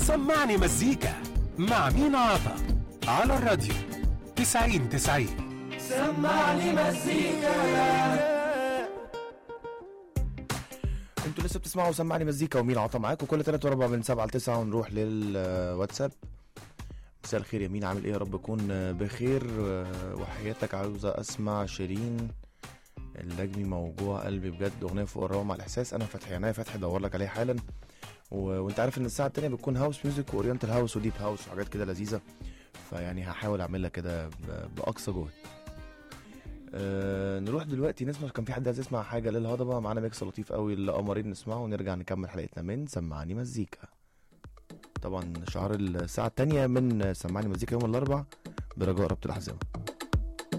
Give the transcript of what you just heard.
سمعني مزيكا مع مينا عطا على الراديو 90 90 سمعني مزيكا انتوا لسه بتسمعوا سمعني مزيكا ومين عطا معاكم كل 3 و4 من 7 ل 9 ونروح للواتساب مساء الخير يا مين عامل ايه يا رب اكون بخير وحياتك عاوزه اسمع شيرين اللجمي موجوع قلبي بجد اغنيه فوق الروعه مع الاحساس انا فتحي عناية فتحي ادور لك عليه حالا و... وانت عارف ان الساعه التانية بتكون هاوس ميوزك واورينتال هاوس وديب هاوس وحاجات كده لذيذه فيعني هحاول اعملها كده ب... باقصى جهد أه نروح دلوقتي نسمع كان في حد عايز يسمع حاجه للهضبه معانا ميكس لطيف قوي القمرين نسمعه ونرجع نكمل حلقتنا من سمعني مزيكا طبعا شعار الساعه التانية من سمعني مزيكا يوم الاربع برجاء ربط الاحزمه